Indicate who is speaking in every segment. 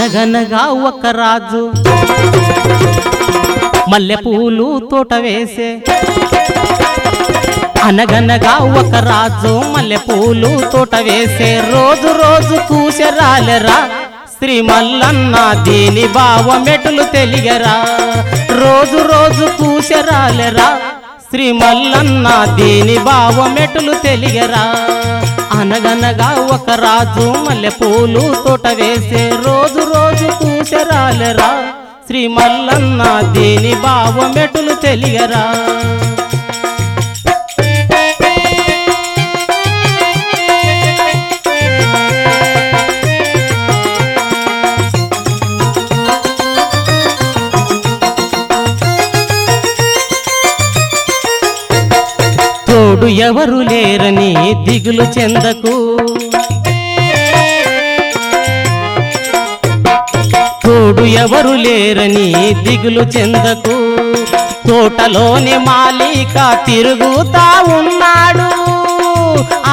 Speaker 1: అనగనగా ఒక రాజు మల్లెపూలు తోట వేసే అనగనగా ఒక రాజు మల్లెపూలు తోట వేసే రోజు రోజు కూసెరాలెరా శ్రీ మల్లన్న దీని బావ మెటులు తెలియరా రోజు రోజు కూసెరాలెరా శ్రీ మల్లన్న దీని బావ మెటులు తెలియరా అనగనగా ఒక రాజు మల్లెపూలు తోట వేసే రోజు రోజు కూసెరాలెరా శ్రీ మల్లన్న దీని బావ మెటులు తెలియరా తోడు ఎవరు లేరని దిగులు చెందకు తోడు ఎవరు లేరని దిగులు చెందకు తోటలోని మాలిక తిరుగుతా ఉన్నాడు ఆ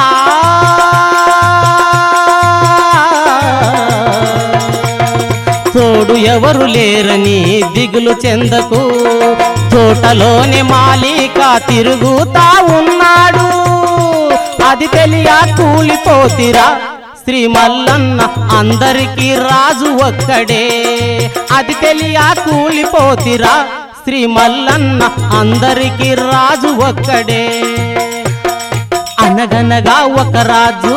Speaker 1: తోడు ఎవరు లేరని దిగులు చెందకు తోటలోని మాలిక తిరుగుతా ఉన్నాడు అది తెలియ కూలిపోతిరా శ్రీ మల్లన్న అందరికీ రాజు ఒక్కడే అది తెలియ కూలిపోతిరా శ్రీ మల్లన్న అందరికీ రాజు ఒక్కడే అనగనగా ఒక రాజు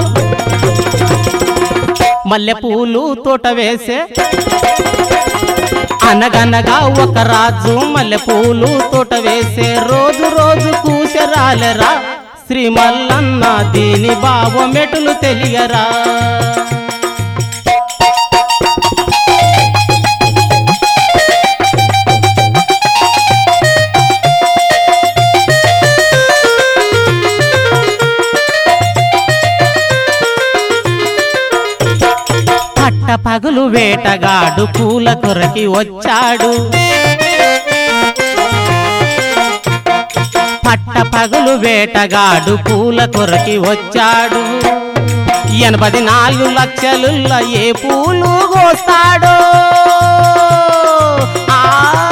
Speaker 1: మల్లెపూలు తోట వేసే అనగనగా ఒక రాజు మల్లెపూలు తోట వేసే రోజు రోజు కూసెరాలెరా శ్రీ మల్లన్న దీని బావ మెటులు తెలియరా పట్ట పగులు వేటగాడు పూల కొరకి వచ్చాడు పట్ట పగులు వేటగాడు పూల కొరకి వచ్చాడు ఎనభై నాలుగు లక్షలుల్ల ఏ పూలు కోస్తాడో ఆ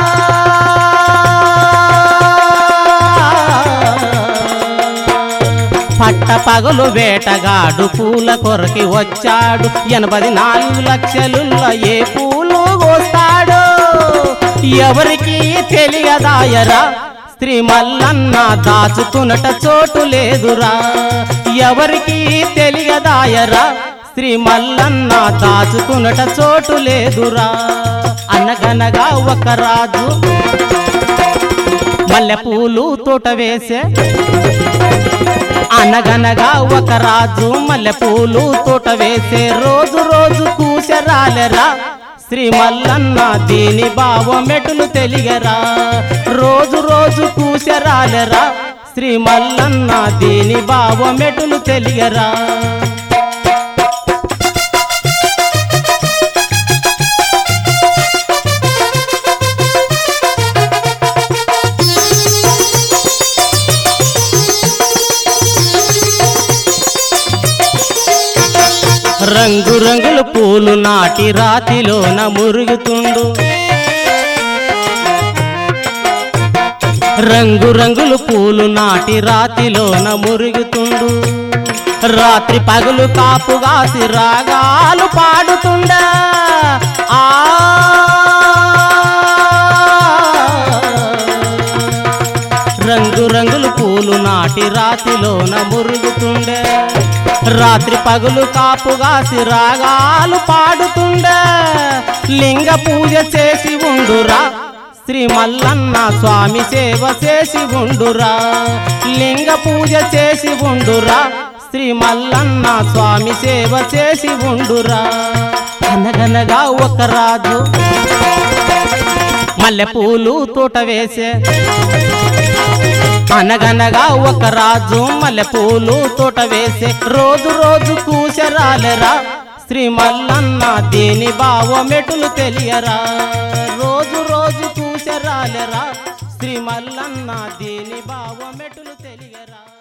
Speaker 1: పట్ట పగలు వేటగాడు పూల కొరకి వచ్చాడు ఎనభై నాలుగు లక్షలుల్ల ఏ పూలు కోస్తాడో ఎవరికి తెలియదాయరా స్త్రీ మల్లన్న దాచుకునట చోటు లేదురా ఎవరికి తెలియదాయరా శ్రీ మల్లన్న దాచుకునట చోటు లేదురా అనగనగా ఒక రాజు మల్లెపూలు తోట వేసే అనగనగా ఒక రాజు మల్లెపూలు తోట వేసే రోజు రోజు కూసెరాలెరా శ్రీ మల్లన్న దీని బావ మెటులు తెలియరా రోజు రోజు కూసెరాలెరా శ్రీ మల్లన్న దీని బావ మెటులు తెలియరా రంగు రంగుల పూలు నాటి రాతిలోన మురుగుతుండు రంగు రంగుల పూలు నాటి రాతిలోన మురుగుతుండు రాత్రి పగలు కాపుగాసి రాగాలు పాడుతుండ ఆ రంగు రంగుల పూలు నాటి రాతిలోన మురుగుతుండే రాత్రి పగులు కాపుగాసి రాగాలు పాడుతుండే లింగ పూజ చేసి ఉండురా శ్రీ మల్లన్న స్వామి సేవ చేసి ఉండురా లింగ పూజ చేసి ఉండురా శ్రీ మల్లన్న స్వామి సేవ చేసి ఉండురా అనగనగా ఒక రాజు మల్లెపూలు తోట వేసే అనగనగా ఒక రాజు మల్లెపూలు తోట వేసే రోజు రోజు కూసెరాలెరా శ్రీ మల్లన్న దీని బావ మెటులు తెలియరా రోజు రోజు కూసెరాలెరా శ్రీ మల్లన్న దీని బావ మెటులు తెలియరా